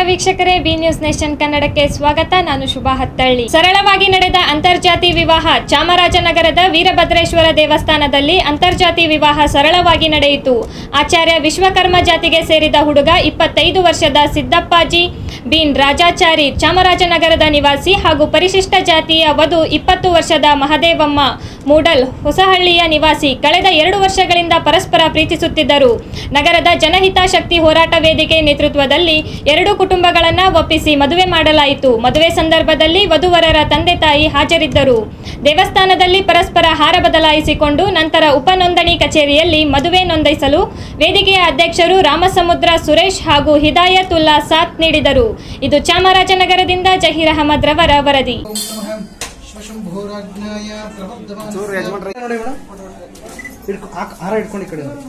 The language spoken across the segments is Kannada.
ವೀಕ್ಷಕರೇ ಬಿ ನ್ಯೂಸ್ ನೇಷನ್ ಕನ್ನಡಕ್ಕೆ ಸ್ವಾಗತ ನಾನು ಶುಭಾ ಹತ್ತಳ್ಳಿ ಸರಳವಾಗಿ ನಡೆದ ಅಂತರ್ಜಾತಿ ವಿವಾಹ ಚಾಮರಾಜನಗರದ ವೀರಭದ್ರೇಶ್ವರ ದೇವಸ್ಥಾನದಲ್ಲಿ ಅಂತರ್ಜಾತಿ ವಿವಾಹ ಸರಳವಾಗಿ ನಡೆಯಿತು ಆಚಾರ್ಯ ವಿಶ್ವಕರ್ಮ ಜಾತಿಗೆ ಸೇರಿದ ಹುಡುಗ ಇಪ್ಪತ್ತೈದು ವರ್ಷದ ಸಿದ್ದಪ್ಪಾಜಿ ಬಿನ್ ರಾಜಾಚಾರಿ ಚಾಮರಾಜನಗರದ ನಿವಾಸಿ ಹಾಗೂ ಪರಿಶಿಷ್ಟ ಜಾತಿಯ ವಧು ಇಪ್ಪತ್ತು ವರ್ಷದ ಮಹದೇವಮ್ಮ ಮೂಡಲ್ ಹೊಸಹಳ್ಳಿಯ ನಿವಾಸಿ ಕಳೆದ ಎರಡು ವರ್ಷಗಳಿಂದ ಪರಸ್ಪರ ಪ್ರೀತಿಸುತ್ತಿದ್ದರು ನಗರದ ಜನಹಿತಾಸಕ್ತಿ ಹೋರಾಟ ವೇದಿಕೆ ನೇತೃತ್ವದಲ್ಲಿ ಎರಡು ಕುಟುಂಬಗಳನ್ನು ಒಪ್ಪಿಸಿ ಮದುವೆ ಮಾಡಲಾಯಿತು ಮದುವೆ ಸಂದರ್ಭದಲ್ಲಿ ವಧುವರರ ತಂದೆ ತಾಯಿ ಹಾಜರಿದ್ದರು ದೇವಸ್ಥಾನದಲ್ಲಿ ಪರಸ್ಪರ ಹಾರ ಬದಲಾಯಿಸಿಕೊಂಡು ನಂತರ ಉಪನೋಂದಣಿ ಕಚೇರಿಯಲ್ಲಿ ಮದುವೆ ನೋಂದಾಯಿಸಲು ವೇದಿಕೆಯ ಅಧ್ಯಕ್ಷರು ರಾಮಸಮುದ್ರ ಸುರೇಶ್ ಹಾಗೂ ಹಿದಾಯತುಲ್ಲಾ ಸಾಥ್ ನೀಡಿದರು ಇದು ಚಾಮರಾಜನಗರದಿಂದ ಜಹೀರ್ ಅಹಮದ್ ರವರ ವರದಿ ಶ್ವಶಂಭೋರಾಜ್ಞಾಯ ಪ್ರಬದ್ಧವಾನ್ ಚೂರು ಯಜಮಾನ್ರೆ. ನೋಡಿ ಮೇಡಮ್ ಹಿಡ್ಕೊ ಹಾಕ್ ಹಾರ ಹಿಡ್ಕೊಂಡು ಈ ಕಡೆ ನೋಡಿ.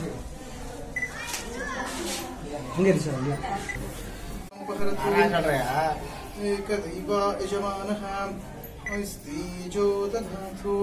ಹಂಗೆ ಇರಿ ಸರ್ ಹಂಗೆ ಏಕದೈವ ಯಜಮಾನಃ ಐಸ್ತೀಜೋ ದಧಾತು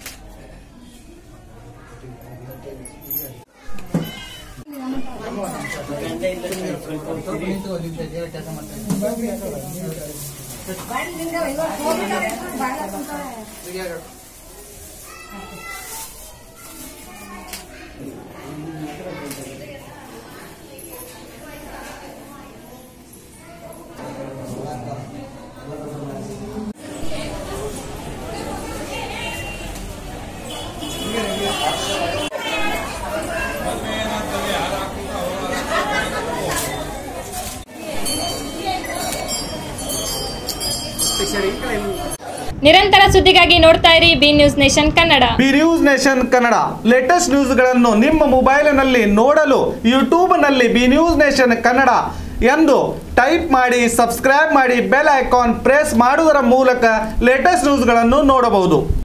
ನಿರಂತರ ಸುದ್ದಿಗಾಗಿ ನೋಡ್ತಾ ಇರಿ B News Nation Kannada B News Nation Kannada latest ನ್ಯೂಸ್ಗಳನ್ನು ನಿಮ್ಮ ಮೊಬೈಲಿನಲ್ಲಿ ನೋಡಲು ಯೂಟ್ಯೂಬ್ನಲ್ಲಿ ಬಿ ನ್ಯೂಸ್ ನೇಷನ್ ಕನ್ನಡ ಎಂದು ಟೈಪ್ ಮಾಡಿ ಸಬ್ಸ್ಕ್ರೈಬ್ ಮಾಡಿ ಬೆಲ್ ಐಕಾನ್ ಪ್ರೆಸ್ ಮಾಡುವುದರ ಮೂಲಕ ಲೇಟೆಸ್ಟ್ ನ್ಯೂಸ್ಗಳನ್ನು ನೋಡಬಹುದು